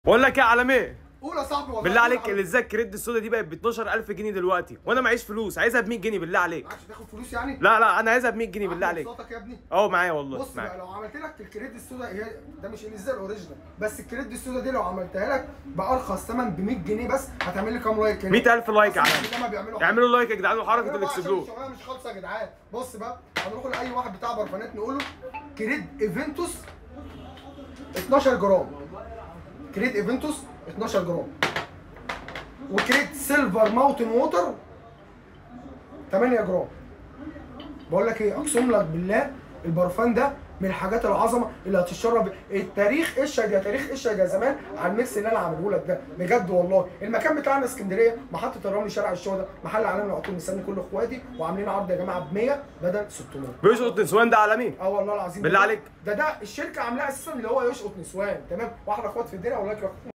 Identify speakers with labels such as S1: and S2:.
S1: بقول لك ايه يا عالمي
S2: قول يا صاحبي والله
S1: بالله
S2: قول يا
S1: عليك
S2: حبيبي.
S1: اللي ازاي الكريد السودا دي بقت ب 12000 جنيه دلوقتي وانا معيش فلوس عايزها ب 100 جنيه بالله عليك
S2: معكش تاخد فلوس يعني
S1: لا لا انا عايزها ب 100 جنيه بالله عليك
S2: صوتك يا ابني
S1: اه معايا والله
S2: بص بقى
S1: معايا
S2: لو عملت لك الكريد السودا هي ده مش الازاي الاوريجينال بس الكريد السودا دي لو عملتها لك بارخص ثمن ب 100 جنيه بس هتعمل لي كام لايك كده
S1: 100000 لايك يا
S2: أصلاً
S1: عالمي
S2: ده ما بيعملوا
S1: اعملوا لايك يا جدعان وحركه
S2: اعملوا بقى عشان
S1: الاكسبلور
S2: الشغلانه مش خالصه يا جدعان بص بقى هنروح لاي واحد بتاع برفانات نقول له كريد ايفنتوس 12 جرام كريد ايفنتوس 12 جرام وكريد سيلفر ماونتن ووتر 8 جرام بقول لك ايه اقسم لك بالله البرفان ده من الحاجات العظمه اللي هتشرب التاريخ اشهد يا تاريخ اشهد يا زمان على الميكس اللي انا عامله لك ده بجد والله المكان بتاعنا اسكندريه محطه الرمل شارع الشهداء محل عالمي العطور مستني كل اخواتي وعاملين عرض يا جماعه ب 100 بدل 600
S1: بيشقط نسوان ده عالمي
S2: اه والله العظيم
S1: بالله
S2: ده-
S1: عليك.
S2: ده ده الشركه عاملاه اساسا اللي هو يشقط نسوان تمام واحلى اخوات في الدنيا والله يكرمكم